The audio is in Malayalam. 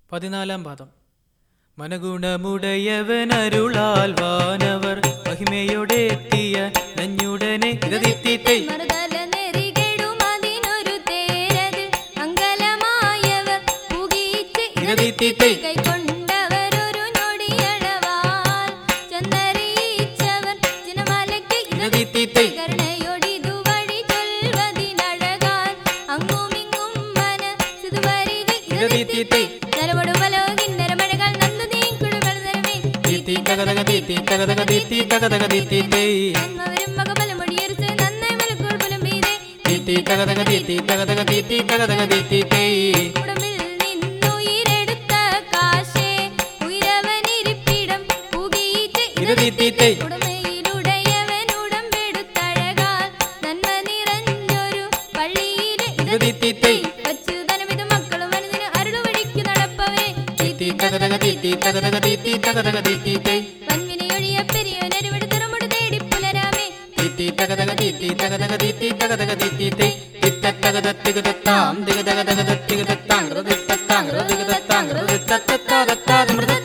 പതിനാലാം പാദം മനഗുണമുടയവൻ അരുളാൽ വാനവർ മഹിമയോടെ എത്തിയ നഞ്ഞുടനെ ഇരതിത്തീത്തൈ മറുതല നെറികെടുമതിനൊരു തേരതിൽ മംഗലമായവർ പുകീച്ച് ഇരതിത്തീത്തൈ കൈക്കൊണ്ടവരൊരു നൊടിയളവാൽ ചെന്നറിയിച്ചവർ ജനമലയ്ക്ക് ഇരതിത്തീത്തൈ കരുണയോടിതു വഴി ചൊൽവതിനഴകാൻ അങ്ങുമിങ്ങും മനസ്സിതു വരിക ഇരതിത്തീത്തൈ നരമടുമലോ കിന്നരമഴകൾ നന്നു നീക്കുഴുകൾ നിറമേ തീത്തി തകതക തീത്തി തകതക തീത്തി തകതക തീത്തീത്തൈ നന്മവരും മകബലമൊടിയരുത് നന്നായി മലക്കുൾ പുലം പെയ്തേ തീത്തി തകതക തീത്തി തകതക തീത്തി തകതക തീത്തീത്തൈ ഉടമ്പിൽ നിന്നുയിരെടുത്ത കാശേ ഉയരവനിരിപ്പിടം പുകീറ്റ് ഇരതിത്തീത്തൈ ഉടമയിലുടയവൻ ഉടമ്പെടുത്തഴകാൽ നന്മ നിറഞ്ഞൊരു പള്ളിയിലെ ഇരതിത്തീത്തൈ അച്യുതനമിത് മക്കളും വലുതിന് അരുളുവഴിക്ക് നടപ്പവേ തീത്തി തകതക തീത്തി തകതക തീത്തി തകതക തീത്തീത്തൈ വൻവിനയൊഴിയ പെരിയോനരുവിടുത്തറമുട് തേടി പുലരാമേ തീത്തി തകതക തീത്തി തകതക തീത്തി തകതക തീത്തീത്തൈ തിത്തത്തകത തികതത്താം തികതക തകത തികതത്താം ഹൃദിത്തത്താം ഹൃദികതത്താം ഹൃദിത്തത്താം മൃത